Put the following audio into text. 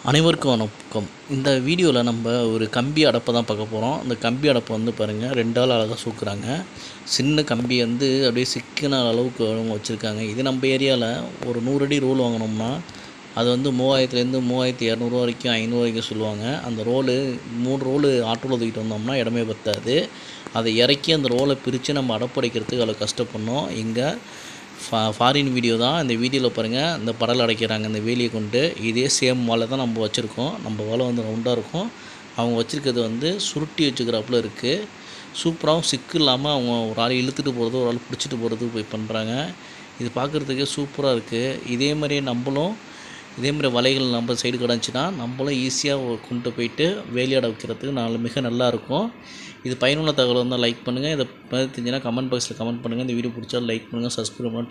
அனைவருக்கும் வணக்கம் இந்த வீடியோவில் நம்ம ஒரு கம்பி அடப்பை தான் பார்க்க போகிறோம் இந்த கம்பி அடப்பை வந்து பாருங்கள் ரெண்டு ஆள் அழகாக சூக்குறாங்க சின்ன கம்பி வந்து அப்படியே சிக்கின அளவுக்கு அவங்க வச்சுருக்காங்க இது நம்ம ஏரியாவில் ஒரு நூறு அடி ரோல் வாங்கினோம்னா அது வந்து மூவாயிரத்துலேருந்து மூவாயிரத்தி இரநூறுவா வரைக்கும் ஐநூறு வரைக்கும் சொல்லுவாங்க அந்த ரோலு மூணு ரோலு ஆட்டோவில் தூக்கிட்டு வந்தோம்னா இடமே பத்தாது அதை இறக்கி அந்த ரோலை பிரித்து நம்ம அடப்படைக்கிறதுக்கு அவ்வளோ கஷ்டப்படணும் இங்கே ஃபா ஃபாரின் வீடியோ தான் இந்த வீடியோவில் பாருங்கள் இந்த படல் அடைக்கிறாங்க இந்த வேலியை கொண்டு இதே சேம் வாழை தான் நம்ம வச்சுருக்கோம் நம்ம வாழை வந்து ரவுண்டாக இருக்கும் அவங்க வச்சுருக்கிறது வந்து சுருட்டி வச்சுக்கிறாப்புல இருக்குது சூப்பராகவும் சிக்கு இல்லாமல் அவங்க ஒரு ஆள் இழுத்துட்டு போகிறது ஒரு ஆள் பிடிச்சிட்டு போகிறது போய் பண்ணுறாங்க இது பார்க்குறதுக்கே சூப்பராக இருக்குது இதே மாதிரியே நம்மளும் இதே மாதிரி வலைகள் நம்ம சைடு கிடந்துச்சின்னா நம்மளும் ஈஸியாக கொண்டு போயிட்டு வேலையாட வைக்கிறதுக்கு நாலு மிக நல்லா இருக்கும் இது பயனுள்ள தகவல் இருந்தால் லைக் பண்ணுங்கள் இதை பற்றி தெரிஞ்சுன்னா கமெண்ட் பாக்ஸில் கமெண்ட் பண்ணுங்கள் இந்த வீடியோ பிடிச்சா லைக் பண்ணுங்கள் சப்ஸ்கிரைப் பண்ணுங்கள்